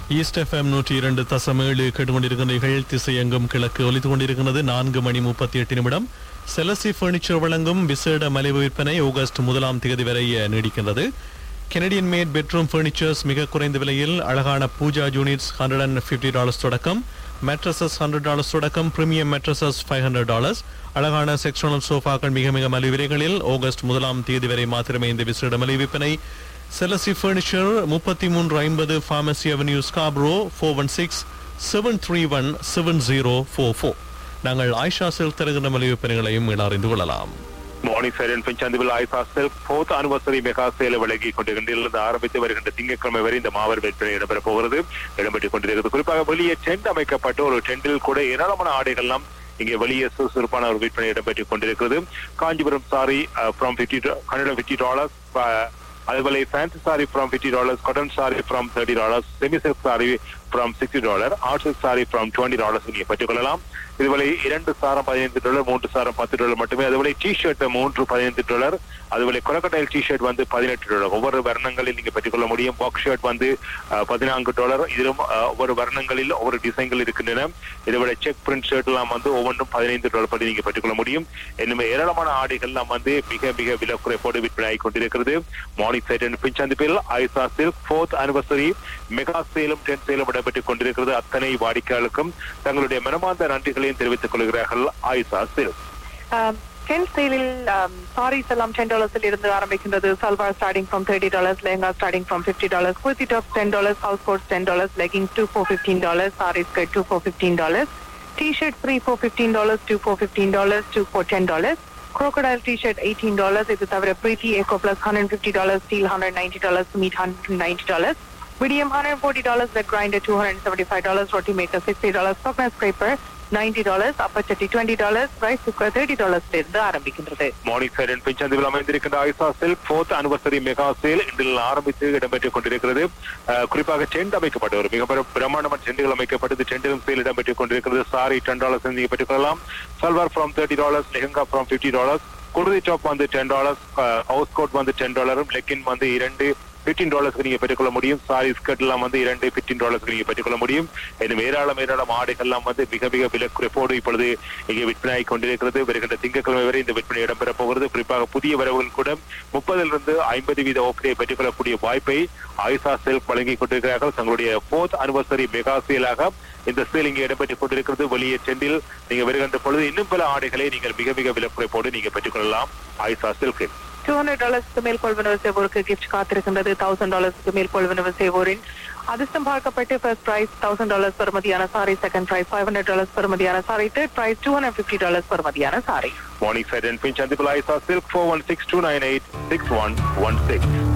east FM நூற்றி இரண்டு தசம் ஏழு கேட்டுக்கொண்டிருக்கிறீர்கள் திசையெங்கும் கிழக்கு ஒலித்துக் கொண்டிருக்கிறது நான்கு மணி முப்பத்தி எட்டு நிமிடம் செலசி பர்னிச்சர் வழங்கும் விசேட மலிவு விற்பனை ஆகஸ்ட் முதலாம் தேதி வரை அஹ், நீடிக்கின்றது கெனடியன் மேட் பெட்ரூம் பர்னிச்சர்ஸ் மிக குறைந்த விலையில் அழகான pooja units hundred and fifty dollars தொடக்கம் மேட்ரஸஸ் ஹண்ட்ரட் டாலர்ஸ் தொடக்கம் premium mattresses five hundred dollars அழகான செக்ஷனல் சோஃபாக்கள் மிக மிக மலிவு விலைகளில் ஆகஸ்ட் முதலாம் தேதி வரை மாத்திரமே இந்த விசேட மலிவு விற்பனை செலசி பர்னிச்சர் முப்பத்தி மூன்று ஐம்பது Pharmacy Avenue Scarborough four one six seven three one seven zero four four நாங்கள் ஆயிஷா செல் தருகின்ற மலிவு விற்பனைகளையும் இட அறிந்து கொள்ளலாம் மார்னிங் சைரன் பின்சந்திவில் ஐசா செல்ஃப் ஃபோர்த் அனிவர்சரி மெகா சேல விலகி கொண்டிருக்கின்றிலிருந்து ஆரம்பித்து வருகின்ற திங்கட்கிழமை வரை இந்த மாபெரும் விற்பனை இடம்பெறப் போகிறது இடம்பெற்றுக் கொண்டிருக்கிறது குறிப்பாக வெளியே டென்ட் அமைக்கப்பட்ட ஒரு டெண்டில் கூட ஏராளமான ஆடைகள்லாம் இங்கே வெளியே சுறுசுறுப்பான ஒரு விற்பனை இடம்பெற்றுக் கொண்டிருக்கிறது Kanchipuram sari from fifty hundred fifty dollars அதுபோல fancy sari from fifty dollars cotton sari from thirty dollars semi silk sari from sixty dollar art silk sari from twenty dollars நீங்கள் பெற்றுக்கொள்ளலாம் இதுவரை இரண்டு சாரம் பதினைந்து டாலர் மூன்று சாரம் பத்து டாலர் மட்டுமே அதுவரை டி ஷர்ட் மூன்று பதினைந்து டாலர் அதுவரை கொரக்கடைல் டி ஷர்ட் வந்து பதினெட்டு டாலர் ஒவ்வொரு வர்ணங்களில் நீங்க பெற்றுக்கொள்ள முடியும் பாக்ஸ் ஷர்ட் வந்து அஹ், பதினான்கு டாலர் இதிலும் அஹ், ஒவ்வொரு வர்ணங்களில் ஒவ்வொரு டிசைன்கள் இருக்கின்றன இதுவரை செக் பிரிண்ட் ஷர்ட் எல்லாம் வந்து ஒவ்வொன்றும் பதினைந்து டாலர் படி நீங்க பெற்றுக்கொள்ள முடியும் இன்னும் ஏராளமான ஆடைகள்லாம் வந்து மிக மிக விலை குறைப்போடு விற்பனை ஆகிக் கொண்டிருக்கிறது மார்னிங் சைட் அண்ட் பின் சந்திப்பில் Aisha silk fourth anniversary mega சேலும் டென் சேலும் இடம்பெற்றுக் கொண்டிருக்கிறது அத்தனை வாடிக்கையாளருக்கும் தங்களுடைய மனமார்ந்த நன்றிகளையும் தெரிவித்துக் கொள்கிறார்கள் ஐசா சில்க் டென் சேலில் சாரீஸ் எல்லாம் டென் டாலர்ஸில் இருந்து ஆரம்பிக்கின்றது salwar starting from thirty dollars lehenga starting from fifty dollars kurti top ten dollars house coats ten dollars leggings two four fifteen dollars saris two four fifteen dollars T shirt three four fifteen dollars two four fifteen dollars two four ten dollars crocodile t-shirt $18 dollars இது தவிர Preethi echo plus hundred fifty dollars steel hundred ninety dollars meet hundred ninety dollars medium hundred forty dollars வெட் grinder two hundred seventy five dollars roti maker sixty dollars ஸ்டாக்னர் scraper ninety dollars அப்பச்சட்டி twenty dollars rice cooker thirty டாலர்ஸ்ல இருந்து ஆரம்பிக்கின்றது Morningside and பின்சந்திவில் அமைந்திருக்கின்ற Aisha silk fourth anniversary mega sale இன்றில் ஆரம்பித்து இடம்பெற்றுக் கொண்டிருக்கிறது அஹ், குறிப்பாக டென்ட் அமைக்கப்பட்ட ஒரு மிக பெரும் பிரம்மாண்டமான டென்ட்டுகள் அமைக்கப்பட்டது டென்ட்டிலும் சேல் இடம்பெற்றுக் கொண்டிருக்கிறது சாரி டென் டாலர்ஸ் நீங்க பெற்றுக்கொள்ளலாம் salwar from thirty dollars lehenga from fifty dollars kurti top வந்து டென் டாலர்ஸ் ஹவுஸ் கோட் வந்து டென் டாலரும் லெக்கின் வந்து இரண்டு பிப்டீன் டாலர்ஸ்க்கு நீங்க பெற்றுக்கொள்ள முடியும் சாரி ஸ்கர்ட் எல்லாம் வந்து இரண்டு பிப்டீன் டாலர்ஸ்க்கு நீங்க பெற்றுக்கொள்ள முடியும் இன்னும் ஏராளம் ஏராளம் ஆடைகள் எல்லாம் வந்து மிக மிக விலை குறைப்போடு இப்பொழுது இங்கே விற்பனை ஆகிக் கொண்டிருக்கிறது வருகின்ற திங்கட்கிழமை வரை இந்த விற்பனை இடம்பெறப் போகிறது குறிப்பாக புதிய வரவுகள் கூட முப்பதிலிருந்து ஐம்பது வீத ஓப்பனை பெற்றுக்கொள்ளக்கூடிய வாய்ப்பை ஐசா செல்ஃப் வழங்கிக் கொண்டிருக்கிறார்கள் தங்களுடைய போர்த் அனிவர்சரி மெகா சேலாக இந்த சேல் இங்கே இடம்பெற்றுக் கொண்டிருக்கிறது வெளியே சென்றில் நீங்க வருகின்ற பொழுது இன்னும் பல ஆடைகளை நீங்கள் மிக மிக விலை குறைப்போடு நீங்க பெற்றுக்கொள்ளலாம் ஐசா சில்கில் டூ ஹண்ட்ரட் டாலர்ஸ்க்கு மேல் கொள்வனவு செய்வோருக்கு கிஃப்ட் காத்திருக்கின்றது தௌசண்ட் டாலர்ஸ்க்கு மேல் கொள்வனவு செய்வோரின் அதிர்ஷ்டம் பார்க்கப்பட்டு ஃபர்ஸ்ட் பிரைஸ் தௌசண்ட் டாலர்ஸ் பெறுமதியான sari second prize five hundred dollars பெறுமதியான sari third prize two hundred fifty dollars பெறுமதியான sari Morningside and Finch சந்திப்பில் Aisha silk four one six two nine eight six one one six